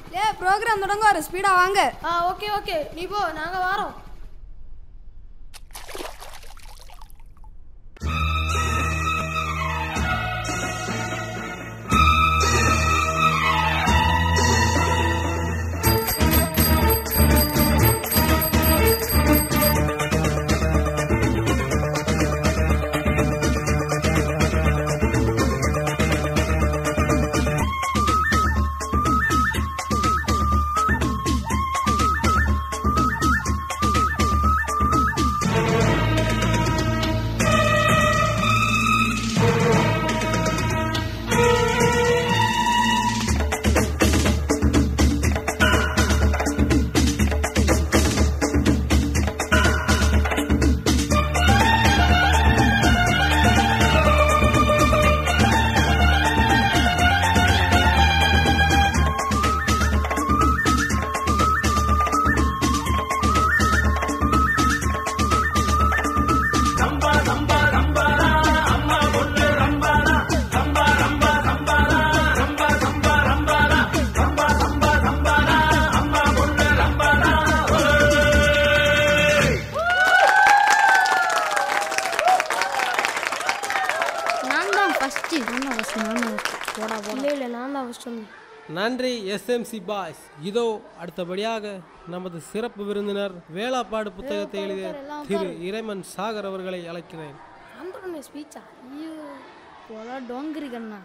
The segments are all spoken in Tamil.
லே ப்ரோக்ராம் தொடங்க ஒரு ஸ்பீடா வாங்க ஆ ஓகே ஓகே நீ போ நாங்கள் வரோம் நான் தான் ஃபஸ்ட்டு நான் தான் ஃபஸ்ட்டு நான் தான் first. போடா போடா இல்லை இல்லை நான் தான் ஃபஸ்ட் வந்தேன் நன்றி எஸ்எம்சி பாய்ஸ் இதோ அடுத்தபடியாக நமது சிறப்பு விருந்தினர் வேளாப்பாடு புத்தகத்தை எழுதிய திரு இறைமன் சாகர் அவர்களை அழைக்கிறேன் வந்துடனே ஸ்பீச்சா ஐயோ போடா டோங்கிரி கண்ணா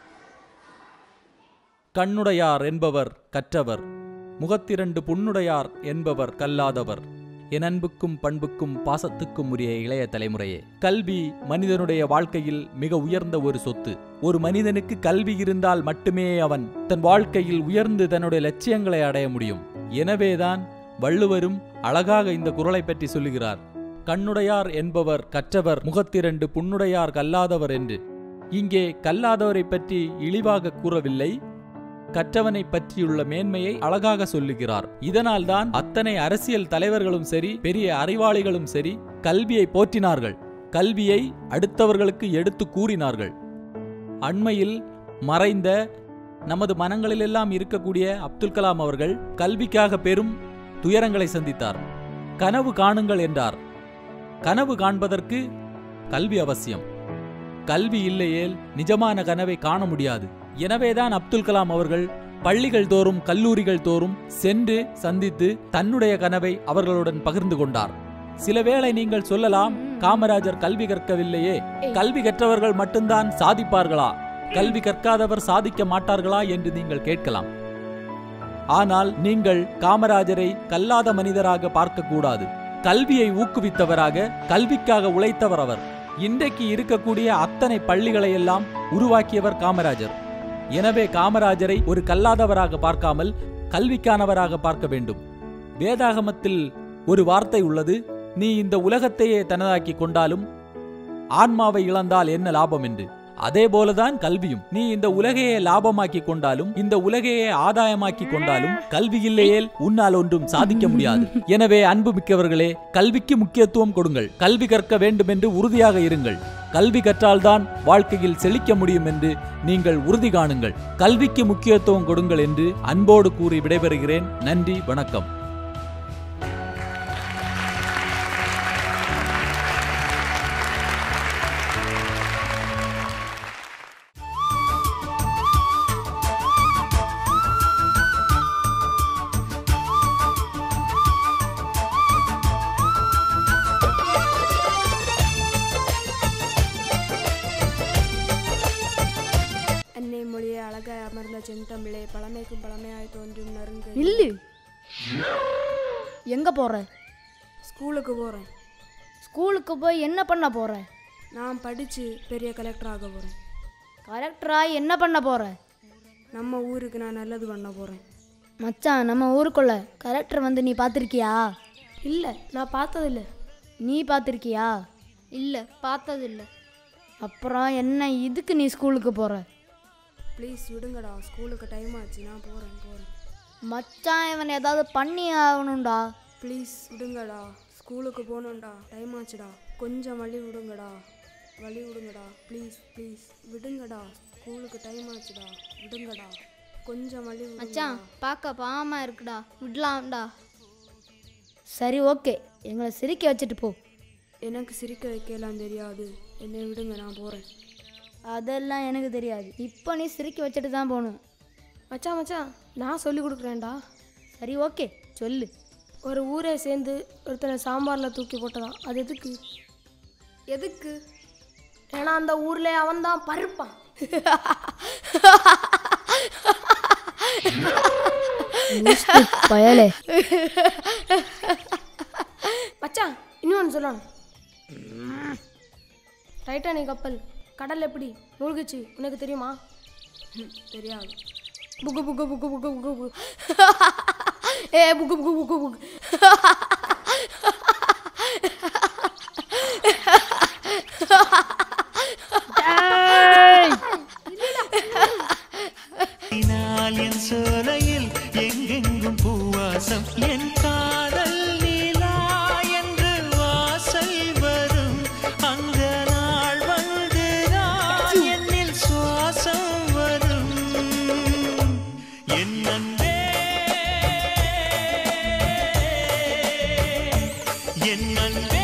கண்ணுடையார் என்பவர் கற்றவர் முகத்திரண்டு புண்ணுடையார் என்பவர் கல்லாதவர் என் அன்புக்கும் பண்புக்கும் பாசத்துக்கும் உரிய இளைய தலைமுறையே கல்வி மனிதனுடைய வாழ்க்கையில் மிக உயர்ந்த ஒரு சொத்து ஒரு மனிதனுக்கு கல்வி இருந்தால் மட்டுமே அவன் தன் வாழ்க்கையில் உயர்ந்து தன்னுடைய லட்சியங்களை அடைய முடியும் எனவேதான் வள்ளுவரும் அழகாக இந்த குறளை பற்றி சொல்லுகிறார் கண்ணுடையார் என்பவர் கற்றவர் முகத்திரண்டு புண்ணுடையார் கல்லாதவர் என்று இங்கே கல்லாதவரை பற்றி இழிவாக கூறவில்லை கற்றவனை பற்றியுள்ள மேன்மையை அழகாக சொல்லுகிறார் இதனால்தான் அத்தனை அரசியல் தலைவர்களும் சரி பெரிய அறிவாளிகளும் சரி கல்வியை போற்றினார்கள் கல்வியை அடுத்தவர்களுக்கு எடுத்து கூறினார்கள் அண்மையில் மறைந்த நமது மனங்களிலெல்லாம் இருக்கக்கூடிய அப்துல் கலாம் அவர்கள் கல்விக்காக பெரும் துயரங்களை சந்தித்தார் கனவு காணுங்கள் என்றார் கனவு காண்பதற்கு கல்வி அவசியம் கல்வி இல்லையேல் நிஜமான கனவை காண முடியாது எனவேதான் அப்துல் கலாம் அவர்கள் பள்ளிகள் தோறும் கல்லூரிகள் தோறும் சென்று சந்தித்து தன்னுடைய கனவை அவர்களுடன் பகிர்ந்து கொண்டார் சில வேளை நீங்கள் சொல்லலாம் காமராஜர் கல்வி கற்கவில்லையே கல்வி கற்றவர்கள் மட்டும்தான் சாதிப்பார்களா கல்வி கற்காதவர் சாதிக்க மாட்டார்களா என்று நீங்கள் கேட்கலாம் ஆனால் நீங்கள் காமராஜரை கல்லாத மனிதராக பார்க்கக்கூடாது கல்வியை ஊக்குவித்தவராக கல்விக்காக உழைத்தவர் அவர் இன்றைக்கு இருக்கக்கூடிய அத்தனை பள்ளிகளை எல்லாம் உருவாக்கியவர் காமராஜர் எனவே காமராஜரை ஒரு கல்லாதவராக பார்க்காமல் கல்விக்கானவராக பார்க்க வேண்டும் வேதாகமத்தில் ஒரு வார்த்தை உள்ளது நீ இந்த உலகத்தையே தனதாக்கி கொண்டாலும் ஆன்மாவை இழந்தால் என்ன லாபம் என்று அதே போலதான் கல்வியும் நீ இந்த உலகையே லாபமாக்கி கொண்டாலும் இந்த உலகையே ஆதாயமாக்கி கொண்டாலும் கல்வி இல்லையேல் உன்னால் ஒன்றும் சாதிக்க முடியாது எனவே அன்பு மிக்கவர்களே கல்விக்கு முக்கியத்துவம் கொடுங்கள் கல்வி கற்க வேண்டும் என்று உறுதியாக இருங்கள் கல்வி கற்றால்தான் வாழ்க்கையில் செழிக்க முடியும் என்று நீங்கள் உறுதி காணுங்கள் கல்விக்கு முக்கியத்துவம் கொடுங்கள் என்று அன்போடு கூறி விடைபெறுகிறேன் நன்றி வணக்கம் அன்னை மொழியை அழகாய் அமர்ந்த செந்தமிழே பழமைக்கும் பழமையாய் தோன்றும் நறுங்கு நில்லு எங்க போற ஸ்கூலுக்கு போகிறேன் ஸ்கூலுக்கு போய் என்ன பண்ண போற நான் படித்து பெரிய கலெக்டர் ஆக போகிறேன் கலெக்டராய் என்ன பண்ண போற நம்ம ஊருக்கு நான் நல்லது பண்ண போகிறேன் மச்சான் நம்ம ஊருக்குள்ள கலெக்டர் வந்து நீ பார்த்துருக்கியா இல்லை நான் பார்த்ததில்ல நீ பார்த்துருக்கியா இல்லை பார்த்ததில்ல அப்புறம் என்ன இதுக்கு நீ ஸ்கூலுக்கு போற ப்ளீஸ் விடுங்கடா ஸ்கூலுக்கு டைம் ஆச்சு நான் போகிறேன் போகிறேன் மச்சான் இவன் ஏதாவது பண்ணி ஆகணும்டா ப்ளீஸ் விடுங்கடா ஸ்கூலுக்கு போகணும்டா டைம் ஆச்சுடா கொஞ்சம் வழி விடுங்கடா வழி விடுங்கடா ப்ளீஸ் ப்ளீஸ் விடுங்கடா ஸ்கூலுக்கு டைம் ஆச்சுடா விடுங்கடா கொஞ்சம் வழி விடுங்கடா. மச்சான் பார்க்க பாவமா இருக்குடா விடலாம்டா சரி ஓகே எங்களை சிரிக்க வச்சுட்டு போ எனக்கு சிரிக்க வைக்கலாம் தெரியாது என்னை விடுங்க நான் போகிறேன் அதெல்லாம் எனக்கு தெரியாது இப்போ நீ சிரிக்க வச்சுட்டு தான் போகணும் மச்சான் மச்சான் நான் சொல்லி கொடுக்குறேன்டா சரி ஓகே சொல்லு ஒரு ஊரே சேர்ந்து ஒருத்தனை சாம்பாரில் தூக்கி போட்டதான் அது எதுக்கு எதுக்கு ஏன்னா அந்த ஊர்ல அவன் தான் பருப்பான் பயலே மச்சான் இன்னொன்று சொல்லணும் டைட்டானிக் கப்பல் கடல் எப்படி மூழ்கிச்சு உனக்கு தெரியுமா ம், தெரியாது புக்கு புக்கு புக்கு புக்கு புக்கு புக்கு ஏ புக்கு புக்கு புக்கு புக்கு நாள் என் சோலையில் எங்கெங்கும் பூவாசம் என் காதல் நீலா என்று வாசல் வரும் அந்த நாள் வந்து நான் என்னில் சுவாசம் வரும் என் அன்பே என் அன்பே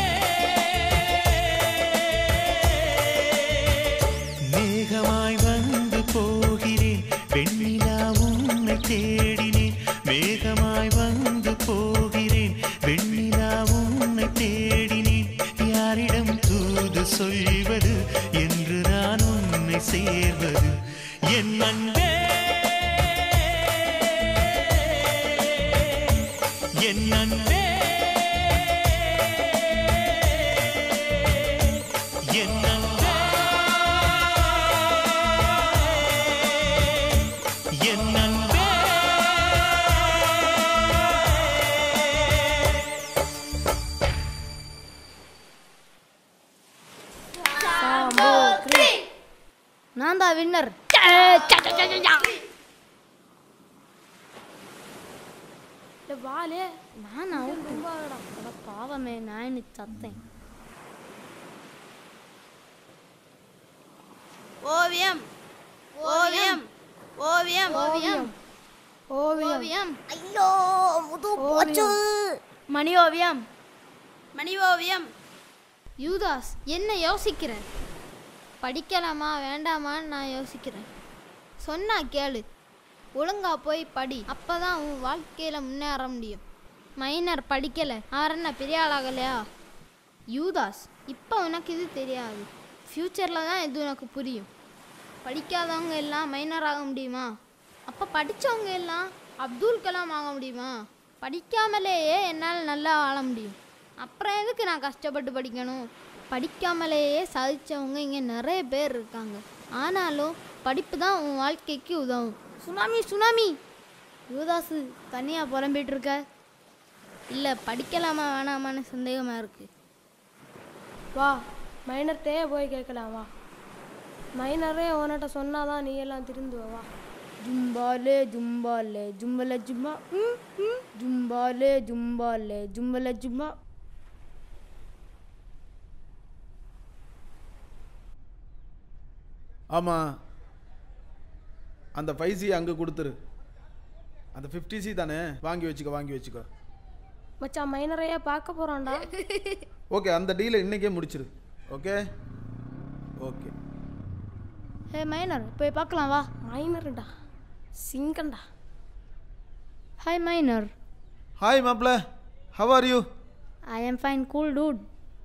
மேகமாய் வந்து போகிறேன் வெண்ணிலா உன்னை தேடினேன் மேகமாய் வந்து போகிறேன் வெண்ணிலா உன்னை தேடினேன் யாரிடம் தூது சொல்வது என்று நான் உன்னை சேர்வது என் அன்பே என் அன்பே என் அன்பே என் அன்பே நான் தான் வின்னர் இல்லை வாலே நான் அட பாவமே நான் இன்னைக்கு சத்தேன் ஓவியம் ஓவியம் ஓவியம் ஓவியம் ஓவியம் ஓவியம் ஐயோ முது போச்சு மணி ஓவியம் மணி ஓவியம் யூதாஸ் என்ன யோசிக்கிற படிக்கலாமா வேண்டாமான்னு நான் யோசிக்கிறேன் சொன்னா கேளு ஒழுங்கா போய் படி அப்பதான் உன் வாழ்க்கையில முன்னேற முடியும் மைனர் படிக்கல அவர் என்ன பெரிய ஆளாகலையா யூதாஸ் இப்போ உனக்கு இது தெரியாது ஃப்யூச்சரில் தான் இது உனக்கு புரியும் படிக்காதவங்க எல்லாம் மைனர் ஆக முடியுமா அப்போ படித்தவங்க எல்லாம் அப்துல் கலாம் ஆக முடியுமா படிக்காமலேயே என்னால் நல்லா வாழ முடியும் அப்புறம் எதுக்கு நான் கஷ்டப்பட்டு படிக்கணும் படிக்காமலேயே சாதிச்சவங்க இங்கே நிறைய பேர் இருக்காங்க ஆனாலும் படிப்பு தான் உன் வாழ்க்கைக்கு உதவும் சுனாமி சுனாமி யுவதாசு தனியாக புலம்பிட்டு இருக்க இல்லை படிக்கலாமா வேணாமான்னு சந்தேகமாக இருக்குது வா மைனர்கிட்டே போய் கேட்கலாம் வா மைனரே உன்கிட்ட சொன்னாதான் நீ எல்லாம் திருந்துவ வா ஜும்பாலே ஜும்பாலே ஜும்பல ஜும்பா ம், ம். ஜும்பாலே ஜும்பாலே ஜும்பல ஜும்பா ஆமாம் அந்த ஃபைவ் சி அங்கே கொடுத்துரு அந்த ஃபிஃப்டி சி தானே வாங்கி வச்சுக்கோ வாங்கி வச்சுக்கோ மச்சான் மைனரையே பார்க்க போறான்டா ஓகே அந்த டீலை இன்றைக்கே முடிச்சிரு ஓகே ஓகே ஹே மைனர் போய் பார்க்கலாம் வா மைனருடா சிங்கண்டா ஹாய் மைனர் ஹாய் மாப்ள how are you I am fine cool dude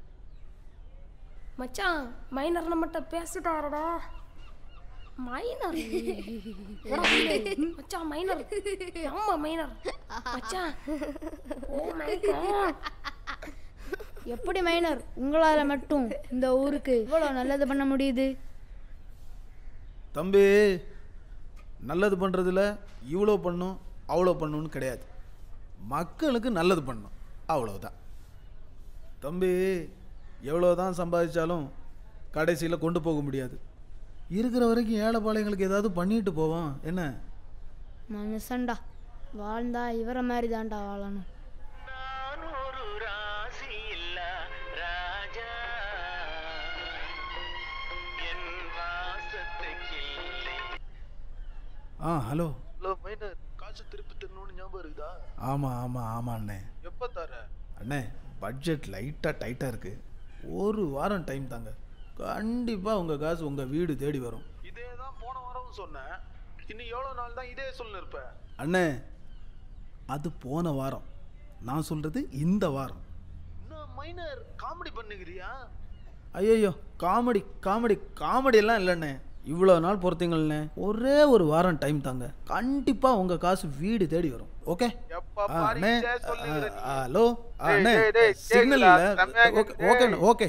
மச்சான் மைனர் நம்மகிட்ட பேசிட்டாரடா மைனர் எடா புள்ளே. மச்சான் மைனர் ஆமா மைனர் மச்சான் ஓ மை காட் எப்படி மைனர் உங்களால் மட்டும் இந்த ஊருக்கு இவ்வளோ நல்லது பண்ண முடியுது தம்பி நல்லது பண்ணுறதுல இவ்வளோ பண்ணும் அவ்வளோ பண்ணுன்னு கிடையாது மக்களுக்கு நல்லது பண்ணும் அவ்வளோதான் தம்பி எவ்வளோ தான் சம்பாதிச்சாலும் கடைசியில் கொண்டு போக முடியாது இருக்கிற வரைக்கும் ஏழைப்பாளையங்களுக்கு ஏதாவது பண்ணிட்டு போவோம் என்ன மனுஷன்டா வாழ்ந்தா இவரை மாதிரி தான்டா வாழணும் நான் ஒரு ராசி இல்லா ராஜா என் வாசத்துக்கில்லை ஆ ஹலோ ஹலோ மைனர் காசு திருப்பி தரணும்னு ஞாபகம் இருக்குதா ஆமாம் ஆமாம் ஆமாம் அண்ணே எப்போ தர அண்ணே பட்ஜெட் லைட்டாக டைட்டாக இருக்கு ஒரு வாரம் டைம் தாங்க கண்டிப்பாக உங்கள் காசு உங்கள் வீடு தேடி வரும் இதே தான் போன வாரம் சொன்னேன் இன்னும் எவ்வளோ நாள் தான் இதே சொல்ல இருப்பேன் அண்ணே அது போன வாரம் நான் சொல்கிறது இந்த வாரம் மைனர் காமெடி பண்ணுகிறியா ஐயோ காமெடி காமெடி காமெடி எல்லாம் இல்லைண்ணே இவ்வளோ நாள் பொறுத்தீங்கள்ண்ணே ஒரே ஒரு வாரம் டைம் தாங்க கண்டிப்பாக உங்கள் காசு வீடு தேடி வரும் ஓகே அண்ணே ஹலோ அண்ணே சிக்னல் இல்லை ஓகே ஓகேண்ணே ஓகே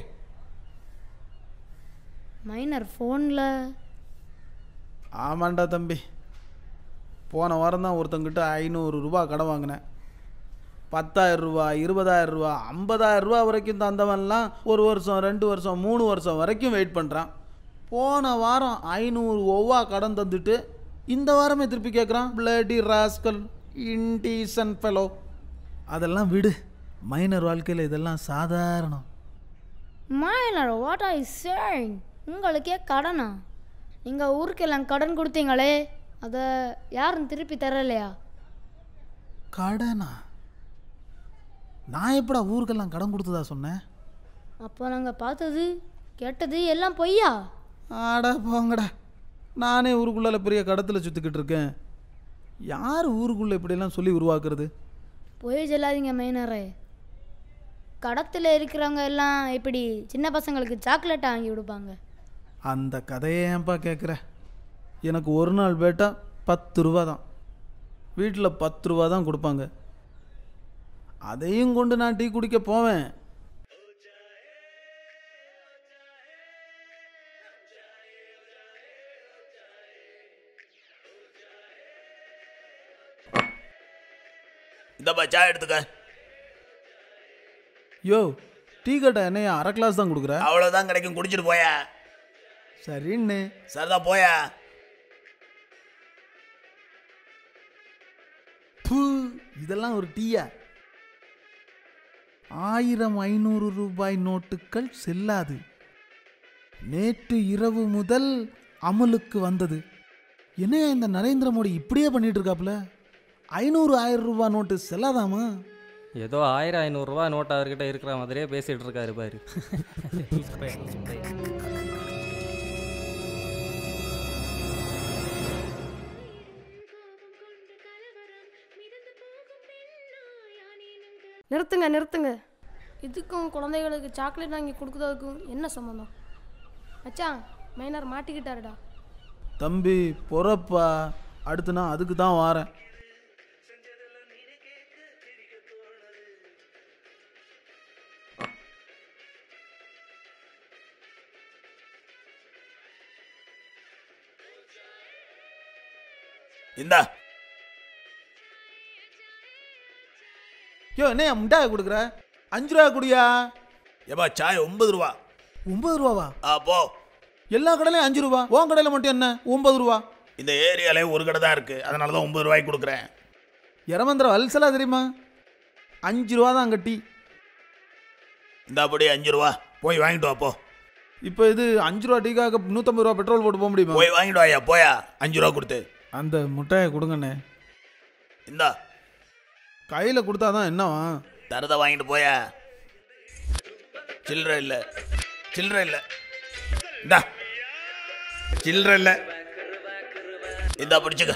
மைனர் ஃபோனில் ஆமாண்டா தம்பி போன வாரம் தான் ஒருத்தங்கிட்ட ஐநூறு ரூபா கடன் வாங்கினேன் பத்தாயிரம் ரூபா இருபதாயிரம் ரூபா ஐம்பதாயிரம் ரூபா வரைக்கும் தந்தவன்லாம் ஒரு வருஷம் ரெண்டு வருஷம் மூணு வருஷம் வரைக்கும் வெயிட் பண்ணுறான் போன வாரம் ஐநூறு ஒவ்வா கடன் தந்துட்டு இந்த வாரமே திருப்பி கேட்குறான் பிளடி ராஸ்கல் இன்டீசன் ஃபெலோ அதெல்லாம் விடு மைனர் வாழ்க்கையில் இதெல்லாம் சாதாரணம் மைனர் வாட் ஐ சேங் உங்களுக்கே கடனா நீங்கள் ஊருக்கெல்லாம் கடன் கொடுத்தீங்களே அதை யாரும் திருப்பி தரலையா கடனா நான் எப்படா ஊருக்கெல்லாம் கடன் கொடுத்ததா சொன்னேன் அப்போ நாங்கள் பார்த்தது கேட்டது எல்லாம் பொய்யா ஆடா போங்கடா நானே ஊருக்குள்ளால பெரிய கடத்தில் சுற்றிக்கிட்டு இருக்கேன் யார் ஊருக்குள்ளே இப்படியெல்லாம் சொல்லி உருவாக்குறது பொய் சொல்லாதீங்க மைனரே கடத்தில் இருக்கிறவங்க எல்லாம் இப்படி சின்ன பசங்களுக்கு சாக்லேட் வாங்கி கொடுப்பாங்க அந்த கதையை ஏன்பா கேட்குற எனக்கு ஒரு நாள் பேட்டா பத்து ரூபா தான் வீட்டில் பத்து ரூபா தான் கொடுப்பாங்க அதையும் கொண்டு நான் டீ குடிக்க போவேன் இந்தப்பா சாய் எடுத்துக்க யோ டீ கட்டை என்னையா அரை கிளாஸ் தான் கொடுக்குற அவ்வளோதான் கிடைக்கும் குடிச்சிட்டு போயா சரின்னு சரிதான் போயா பூ இதெல்லாம் ஒரு டீயா ஆயிரம் ஐநூறு ரூபாய் நோட்டுகள் செல்லாது நேற்று இரவு முதல் அமலுக்கு வந்தது என்னையா இந்த நரேந்திர மோடி இப்படியே பண்ணிட்டு இருக்காப்புல ஐநூறு ஆயிரம் ரூபாய் நோட்டு செல்லாதாமா ஏதோ ஆயிரம் ஐநூறுரூவா நோட் அவர்கிட்ட இருக்கிற மாதிரியே பேசிகிட்டு இருக்காரு பாரு நிறுத்துங்க நிறுத்துங்க இதுக்கும் குழந்தைகளுக்கு சாக்லேட் வாங்கி கொடுக்குறதுக்கும் என்ன சம்மந்தம் மச்சான் மைனர் மாட்டிக்கிட்டாருடா தம்பி பொறப்பா அடுத்து நான் அதுக்கு தான் வாரேன் இந்தா யோ என்னையா முட்டாய் கொடுக்குற அஞ்சு ரூபா குடியா ஏப்பா சாய் ஒன்பது ரூபா ஒன்பது ரூபாவா ஆ போ எல்லா கடையிலையும் அஞ்சு ரூபா உன் கடையில் மட்டும் என்ன ஒன்பது ரூபா இந்த ஏரியாலே ஒரு கடை தான் இருக்குது அதனால தான் ஒன்பது ரூபாய்க்கு கொடுக்குறேன் இரமந்திர வல்சலா தெரியுமா அஞ்சு ரூபா தான் கட்டி இந்த அப்படி அஞ்சு ரூபா போய் வாங்கிட்டு வா போ இப்போ இது அஞ்சு ரூபா டீக்காக நூற்றம்பது ரூபா பெட்ரோல் போட்டு போக முடியுமா போய் வாங்கிட்டு வாயா போயா அஞ்சு ரூபா கொடுத்து அந்த முட்டையை கொடுங்கண்ணே இந்தா கையில் கொடுத்தா தான் என்னவா தரதை வாங்கிட்டு போயா சில்லற இல்லை சில்லற இல்லை இந்தா சில்லற இல்லை இந்தா பிடிச்சுக்க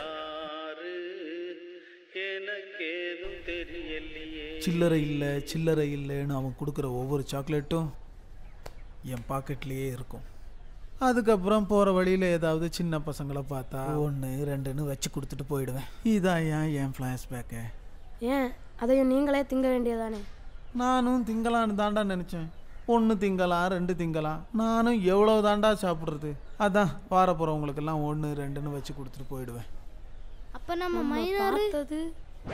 சில்லறை இல்லை சில்லறை இல்லைன்னு அவன் கொடுக்குற ஒவ்வொரு சாக்லேட்டும் என் பாக்கெட்லேயே இருக்கும் அதுக்கப்புறம் போகிற வழியில் ஏதாவது சின்ன பசங்களை பார்த்தா ஒன்று ரெண்டுன்னு வச்சு கொடுத்துட்டு போயிடுவேன் இதான் ஏன் என் ஃப்ளாஷ்பேக்கு ஏன் அதையும் நீங்களே திங்க வேண்டியதானே நானும் திங்கலான்னு தாண்டா நினச்சேன் ஒன்று திங்கலாம் ரெண்டு திங்கலாம் நானும் எவ்வளோ தாண்டா சாப்பிட்றது அதான் வார போகிறவங்களுக்கெல்லாம் ஒன்று ரெண்டுன்னு வச்சு கொடுத்துட்டு போயிடுவேன் அப்போ நம்ம மைனர் பார்த்தது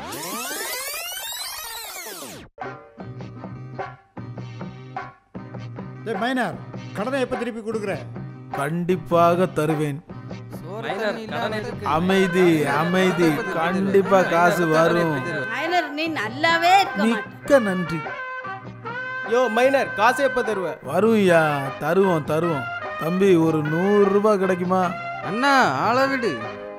டேய் மைனர் கடனை எப்போ திருப்பி கொடுக்குற கண்டிப்பாக தருவேன் மைனர் கடன் எதுக்கு? அமைதி அமைதி கண்டிப்பா காசு வரும் மைனர் நீ நல்லாவே இருக்க மாட்ட மிக்க நன்றி யோ மைனர் காசு எப்போ தருவ வரும்யா தருவோம் தருவோம் தம்பி ஒரு நூறு ரூபாய் கிடைக்குமா அண்ணா ஆள விடு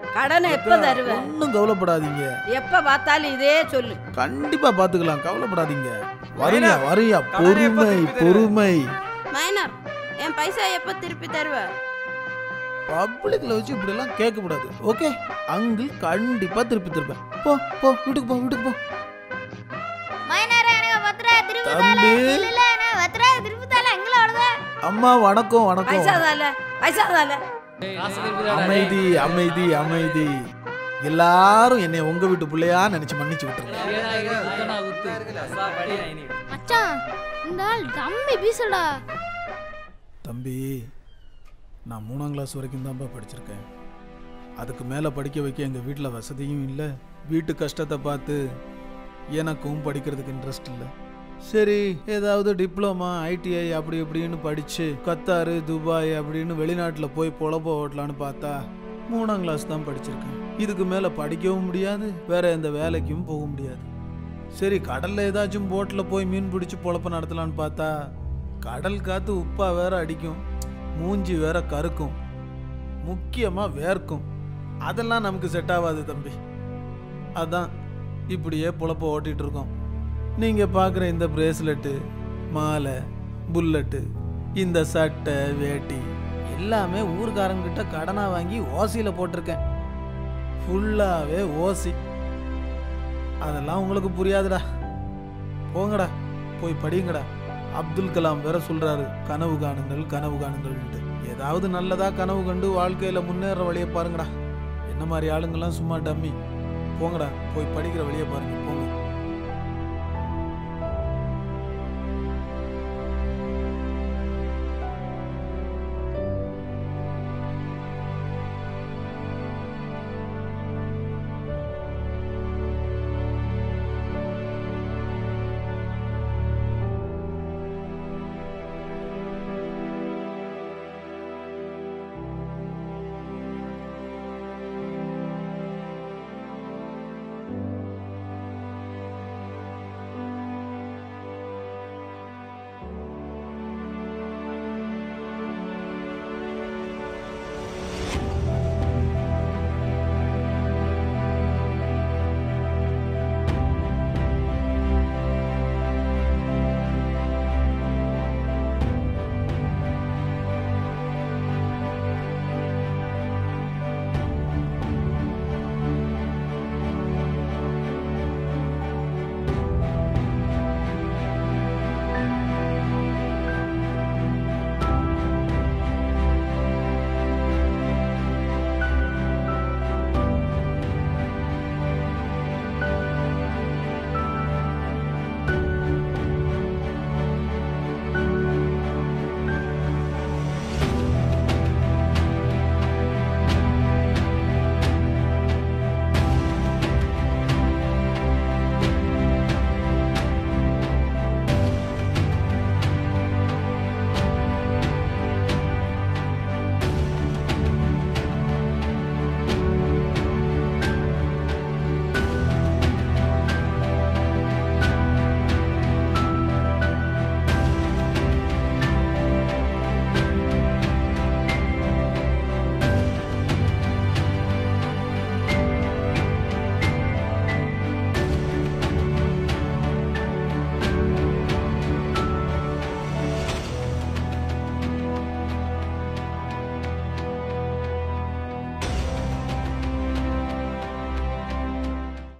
கடனை எப்ப தருவ ஒன்றும் கவலைப்படாதீங்க எப்ப பார்த்தாலும் இதே சொல்லு கண்டிப்பா பாத்துக்கலாம் கவலைப்படாதீங்க வரீங்க வரீங்க பொறுமை பொறுமை மைனர் என் பைசா எப்ப திருப்பி தருவ பப்ளிக்ல வச்சு இப்படி எல்லாம் கேட்க கூடாது ஓகே அங்கிள் கண்டிப்பா திருப்பி திருப்பேன் போ போ வீட்டுக்கு போ வீட்டுக்கு போ மைனரே எனக்கு பத்து ரூபா திருப்பி தம்பி இல்ல எனக்கு பத்து ரூபா திருப்பி தரல எங்களோட அம்மா வணக்கம் வணக்கம் பைசா தால பைசா தால அமைதி அமைதி அமைதி எல்லாரும் என்னை உங்க வீட்டு பிள்ளையா நினைச்சு மன்னிச்சு விட்டுருங்க மச்சான் இந்த ஆள் தம்பி பீசடா தம்பி நான் மூணாம் கிளாஸ் வரைக்கும் தான்ப்பா படிச்சிருக்கேன் அதுக்கு மேலே படிக்க வைக்க எங்கள் வீட்டில் வசதியும் இல்லை வீட்டு கஷ்டத்தை பார்த்து எனக்கும் படிக்கிறதுக்கு இன்ட்ரெஸ்ட் இல்லை சரி ஏதாவது டிப்ளமா ஐடிஐ அப்படி இப்படின்னு படித்து கத்தாரு துபாய் அப்படின்னு வெளிநாட்டில் போய் பொழப்ப ஓட்டலான்னு பார்த்தா மூணாம் கிளாஸ் தான் படிச்சிருக்கேன் இதுக்கு மேலே படிக்கவும் முடியாது வேற எந்த வேலைக்கும் போக முடியாது சரி கடல்ல ஏதாச்சும் போட்டில் போய் மீன் பிடிச்சி பொழப்ப நடத்தலான்னு பார்த்தா கடல் காத்து உப்பா வேற அடிக்கும் மூஞ்சி வேற கருக்கும் முக்கியமா வேர்க்கும் அதெல்லாம் நமக்கு செட் ஆகாது தம்பி அதான் இப்படியே பொழப்ப ஓட்டிட்டு இருக்கோம் நீங்க பார்க்குற இந்த பிரேஸ்லெட்டு மாலை புல்லட்டு இந்த சட்டை வேட்டி எல்லாமே ஊர்க்காரங்கிட்ட கடனா வாங்கி ஓசியில போட்டிருக்கேன் ஃபுல்லாவே ஓசி அதெல்லாம் உங்களுக்கு புரியாதுடா போங்கடா போய் படிங்கடா அப்துல் கலாம் வேற சொல்றாரு கனவு காணுங்கள் கனவு காணுங்கள்ன்ட்டு ஏதாவது நல்லதா கனவு கண்டு வாழ்க்கையில முன்னேற வழியை பாருங்கடா என்ன மாதிரி ஆளுங்கெல்லாம் சும்மா டம்மி போங்கடா போய் படிக்கிற வழியை பாருங்க போங்க